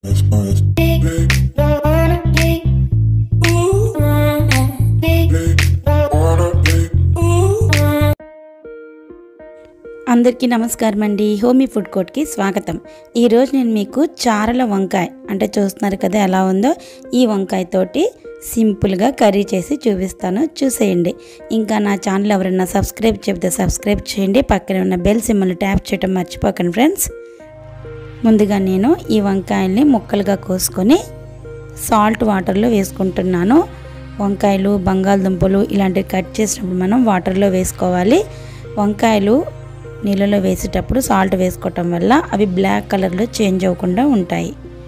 అందరికీ నమస్కారం అండి హోమీ ఫుడ్ కోర్ట్కి స్వాగతం ఈరోజు నేను మీకు చారల వంకాయ అంటే చూస్తున్నారు కదా ఎలా ఉందో ఈ వంకాయ తోటి సింపుల్గా కర్రీ చేసి చూపిస్తాను చూసేయండి ఇంకా నా ఛానల్ ఎవరైనా సబ్స్క్రైబ్ చెబితే సబ్స్క్రైబ్ చేయండి పక్కనే ఉన్న బెల్ సిమ్మల్ని ట్యాప్ చేయడం మర్చిపోకండి ఫ్రెండ్స్ ముందుగా నేను ఈ వంకాయల్ని ముక్కలుగా కోసుకొని సాల్ట్ వాటర్లో వేసుకుంటున్నాను వంకాయలు బంగాళదుంపలు ఇలాంటివి కట్ చేసినప్పుడు మనం వాటర్లో వేసుకోవాలి వంకాయలు నీళ్ళలో వేసేటప్పుడు సాల్ట్ వేసుకోవటం వల్ల అవి బ్లాక్ కలర్లో చేంజ్ అవ్వకుండా ఉంటాయి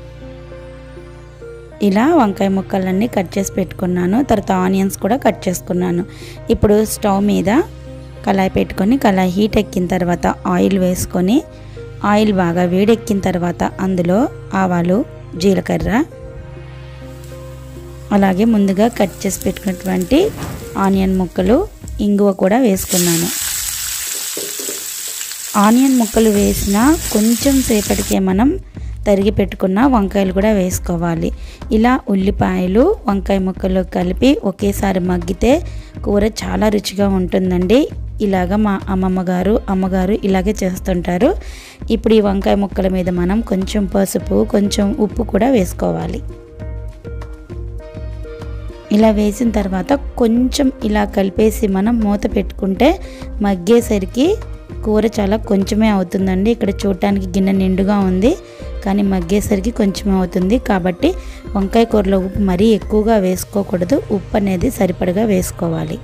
ఇలా వంకాయ ముక్కలన్నీ కట్ చేసి పెట్టుకున్నాను తర్వాత ఆనియన్స్ కూడా కట్ చేసుకున్నాను ఇప్పుడు స్టవ్ మీద కళాయి పెట్టుకొని కళాయి హీట్ ఎక్కిన తర్వాత ఆయిల్ వేసుకొని ఆయిల్ బాగా వేడెక్కిన తర్వాత అందులో ఆవాలు జీలకర్ర అలాగే ముందుగా కట్ చేసి పెట్టుకున్నటువంటి ఆనియన్ ముక్కలు ఇంగువ కూడా వేసుకున్నాను ఆనియన్ ముక్కలు వేసిన కొంచెం సేపటికే మనం తరిగి పెట్టుకున్న వంకాయలు కూడా వేసుకోవాలి ఇలా ఉల్లిపాయలు వంకాయ ముక్కలు కలిపి ఒకేసారి మగ్గితే కూర చాలా రుచిగా ఉంటుందండి ఇలాగ మా అమ్మమ్మ గారు అమ్మగారు ఇలాగే చేస్తుంటారు ఇప్పుడు ఈ వంకాయ ముక్కల మీద మనం కొంచెం పసుపు కొంచెం ఉప్పు కూడా వేసుకోవాలి ఇలా వేసిన తర్వాత కొంచెం ఇలా కలిపేసి మనం మూత పెట్టుకుంటే మగ్గేసరికి కూర చాలా కొంచెమే అవుతుందండి ఇక్కడ చూడటానికి గిన్నె నిండుగా ఉంది కానీ మగ్గేసరికి కొంచెమే అవుతుంది కాబట్టి వంకాయ కూరలో ఉప్పు మరీ ఎక్కువగా వేసుకోకూడదు ఉప్పు అనేది సరిపడగా వేసుకోవాలి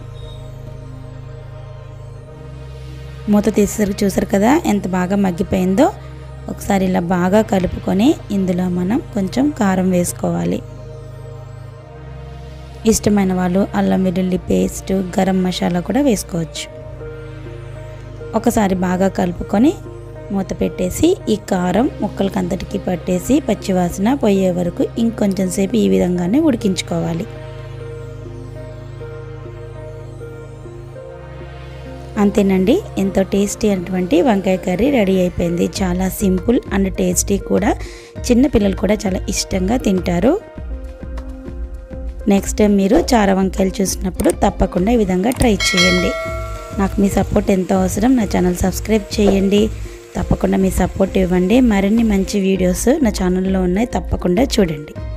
మూత తీసేసరికి చూసారు కదా ఎంత బాగా మగ్గిపోయిందో ఒకసారి ఇలా బాగా కలుపుకొని ఇందులో మనం కొంచెం కారం వేసుకోవాలి ఇష్టమైన వాళ్ళు అల్లం వెల్లుల్లి పేస్ట్ గరం మసాలా కూడా వేసుకోవచ్చు ఒకసారి బాగా కలుపుకొని మూత పెట్టేసి ఈ కారం ముక్కలకి అంతటికి పట్టేసి పచ్చివాసన పోయే వరకు ఇంకొంచెం సేపు ఈ విధంగానే ఉడికించుకోవాలి అంతేనండి ఎంతో టేస్టీ అటువంటి వంకాయ కర్రీ రెడీ అయిపోయింది చాలా సింపుల్ అండ్ టేస్టీ కూడా చిన్న పిల్లలు కూడా చాలా ఇష్టంగా తింటారు నెక్స్ట్ టైం మీరు చార వంకాయలు చూసినప్పుడు తప్పకుండా ఈ విధంగా ట్రై చేయండి నాకు మీ సపోర్ట్ ఎంతో అవసరం నా ఛానల్ సబ్స్క్రైబ్ చేయండి తప్పకుండా మీ సపోర్ట్ ఇవ్వండి మరిన్ని మంచి వీడియోస్ నా ఛానల్లో ఉన్నాయి తప్పకుండా చూడండి